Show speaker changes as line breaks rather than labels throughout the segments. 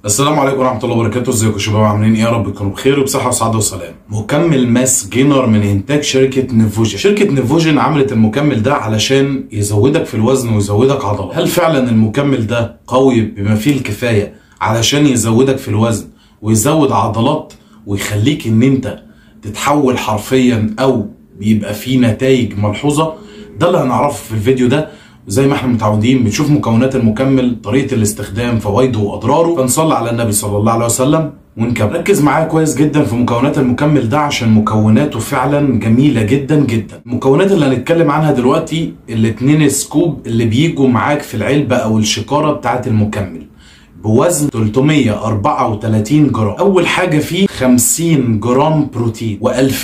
السلام عليكم ورحمه الله وبركاته ازيكم يا شباب عاملين ايه يا رب تكونوا بخير وبصحه وسعاده وسلام مكمل ماس جينر من انتاج شركه نيفوجين شركه نيفوجين عملت المكمل ده علشان يزودك في الوزن ويزودك عضلات هل فعلا المكمل ده قوي بما فيه الكفايه علشان يزودك في الوزن ويزود عضلات ويخليك ان انت تتحول حرفيا او بيبقى فيه نتائج ملحوظه ده اللي هنعرفه في الفيديو ده زي ما احنا متعودين بنشوف مكونات المكمل طريقه الاستخدام فوائده واضراره فنصلي على النبي صلى الله عليه وسلم ونكمل ركز معايا كويس جدا في مكونات المكمل ده عشان مكوناته فعلا جميله جدا جدا المكونات اللي هنتكلم عنها دلوقتي الاتنين سكوب اللي بيجوا معاك في العلبه او الشكاره بتاعه المكمل بوزن 334 جرام اول حاجه فيه 50 جرام بروتين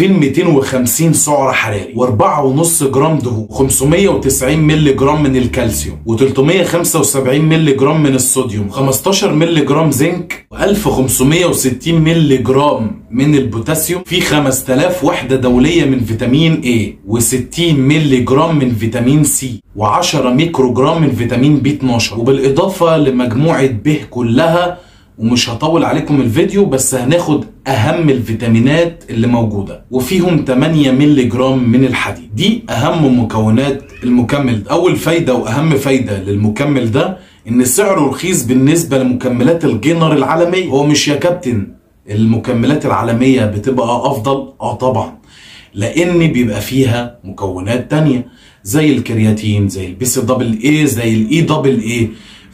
و2250 سعر حراري و4.5 جرام دهون 590 مللي جرام من الكالسيوم و375 مللي جرام من الصوديوم 15 مللي جرام زنك و1560 مللي جرام من البوتاسيوم في 5000 وحده دوليه من فيتامين A و60 مللي جرام من فيتامين سي و10 ميكرو جرام من فيتامين بي 12 وبالاضافه لمجموعه ب كلها ومش هطول عليكم الفيديو بس هناخد اهم الفيتامينات اللي موجوده وفيهم 8 مللي جرام من الحديد دي اهم مكونات المكمل ده. اول فايده واهم فايده للمكمل ده ان سعره رخيص بالنسبه لمكملات الجينر العالميه هو مش يا كابتن المكملات العالميه بتبقى افضل اه طبعا لان بيبقى فيها مكونات تانية زي الكرياتين زي البي سي دبل اي زي الاي دبل اي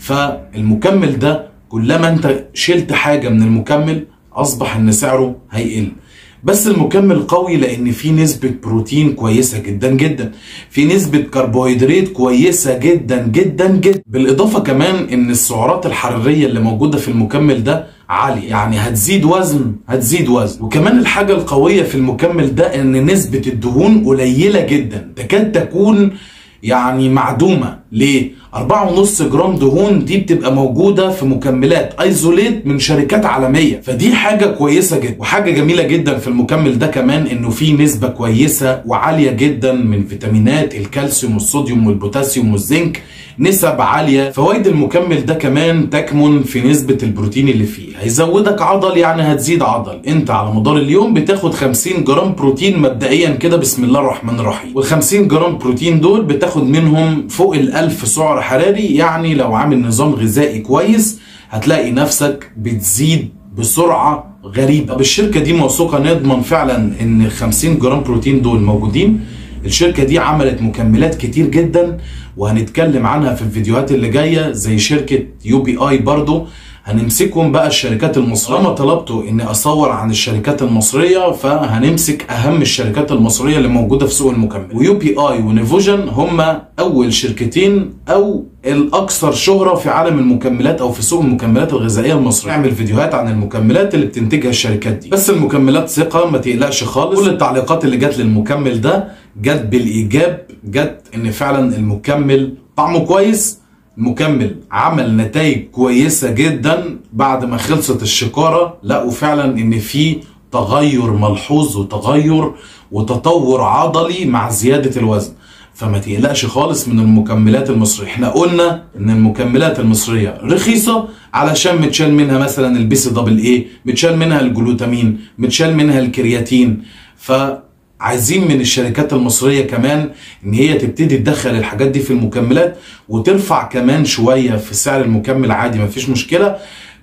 فالمكمل ده كلما انت شلت حاجه من المكمل اصبح ان سعره هيقل بس المكمل قوي لان فيه نسبه بروتين كويسه جدا جدا في نسبه كربوهيدرات كويسه جدا جدا جدا بالاضافه كمان ان السعرات الحراريه اللي موجوده في المكمل ده عالية يعني هتزيد وزن هتزيد وزن وكمان الحاجة القوية في المكمل ده ان نسبة الدهون قليلة جدا تكاد تكون يعني معدومة ليه؟ 4.5 جرام دهون دي بتبقى موجودة في مكملات ايزوليت من شركات عالمية فدي حاجة كويسة جدا وحاجة جميلة جدا في المكمل ده كمان انه فيه نسبة كويسة وعالية جدا من فيتامينات الكالسيوم والصوديوم والبوتاسيوم والزنك نسب عالية فوائد المكمل ده كمان تكمن في نسبة البروتين اللي فيه هيزودك عضل يعني هتزيد عضل انت على مدار اليوم بتاخد 50 جرام بروتين مبدئيا كده بسم الله الرحمن الرحيم وال 50 جرام بروتين دول بتاخد منهم فوق ال 1000 سعر حراري يعني لو عامل نظام غذائي كويس هتلاقي نفسك بتزيد بسرعة غريبة طب الشركة دي موثوقة نضمن فعلا ان 50 جرام بروتين دول موجودين الشركة دي عملت مكملات كتير جدا وهنتكلم عنها في الفيديوهات اللي جاية زي شركة يو بي اي برضو هنمسكهم بقى الشركات المصرية لما طلبتوا اني اصور عن الشركات المصرية فهنمسك اهم الشركات المصرية اللي موجودة في سوق المكمل ويو بي اي ونيفوجن هما اول شركتين او الاكثر شهرة في عالم المكملات او في سوق المكملات الغذائية المصرية نعمل فيديوهات عن المكملات اللي بتنتجها الشركات دي بس المكملات ثقة ما تقلقش خالص كل التعليقات اللي جت للمكمل ده جت بالايجاب جت ان فعلا المكمل طعمه كويس مكمل عمل نتائج كويسة جدا بعد ما خلصت الشكارة لقوا فعلا ان في تغير ملحوظ وتغير وتطور عضلي مع زيادة الوزن فما تقلقش خالص من المكملات المصرية احنا قلنا ان المكملات المصرية رخيصة علشان متشال منها مثلا البي سي دبل اي متشال منها الجلوتامين متشال منها الكرياتين ف عايزين من الشركات المصريه كمان ان هي تبتدي تدخل الحاجات دي في المكملات وترفع كمان شويه في سعر المكمل عادي مفيش مشكله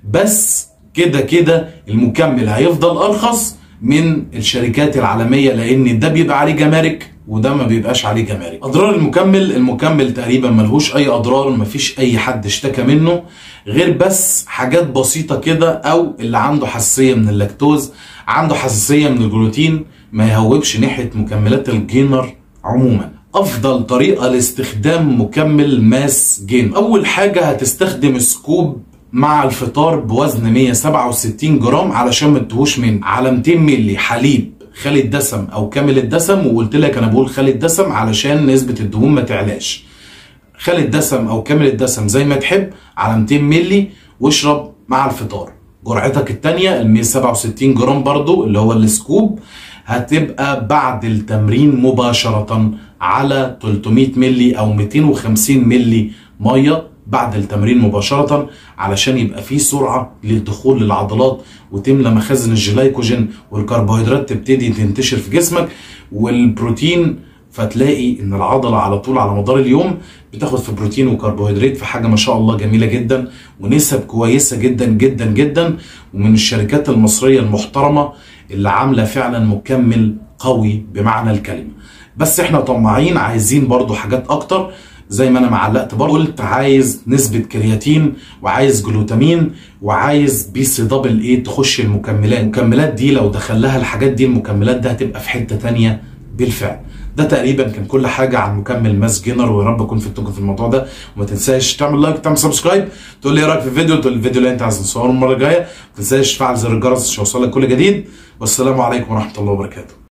بس كده كده المكمل هيفضل ارخص من الشركات العالميه لان ده بيبقى عليه جمارك وده ما بيبقاش عليه جمارك اضرار المكمل المكمل تقريبا ملهوش اي اضرار مفيش اي حد اشتكى منه غير بس حاجات بسيطه كده او اللي عنده حساسيه من اللاكتوز عنده حساسيه من الجلوتين ما يهوبش ناحيه مكملات الجينر عموما افضل طريقه لاستخدام مكمل ماس جين اول حاجه هتستخدم سكوب مع الفطار بوزن 167 جرام علشان ما تدوش من على 200 مللي حليب خالي الدسم او كامل الدسم وقلت لك انا بقول خالي الدسم علشان نسبه الدهون ما تعلاش خالي الدسم او كامل الدسم زي ما تحب على 200 مللي واشرب مع الفطار جرعتك الثانيه ال 167 جرام برضو اللي هو السكوب هتبقى بعد التمرين مباشرة على 300 ملي أو 250 ملي مية بعد التمرين مباشرة علشان يبقى فيه سرعة للدخول للعضلات وتملى مخازن الجلايكوجين والكربوهيدرات تبتدي تنتشر في جسمك والبروتين فتلاقي ان العضله على طول على مدار اليوم بتاخد في بروتين وكربوهيدرات في حاجه ما شاء الله جميله جدا ونسب كويسه جدا جدا جدا ومن الشركات المصريه المحترمه اللي عامله فعلا مكمل قوي بمعنى الكلمه بس احنا طماعين عايزين برضو حاجات اكتر زي ما انا معلقت برضه قلت عايز نسبه كرياتين وعايز جلوتامين وعايز بي سي دبل ايه تخش المكملات المكملات دي لو دخلها الحاجات دي المكملات دي هتبقى في حته تانية بالفعل ده تقريبا كان كل حاجه عن مكمل ماس جينر ويا رب اكون فدتكم في الموضوع ده وما تنساش تعمل لايك تعمل سبسكرايب تقول لي ايه رايك في الفيديو تقول الفيديو اللي انت عايز تصوره المره الجايه ما تنساش تفعل زر الجرس عشان يوصلك كل جديد والسلام عليكم ورحمه الله وبركاته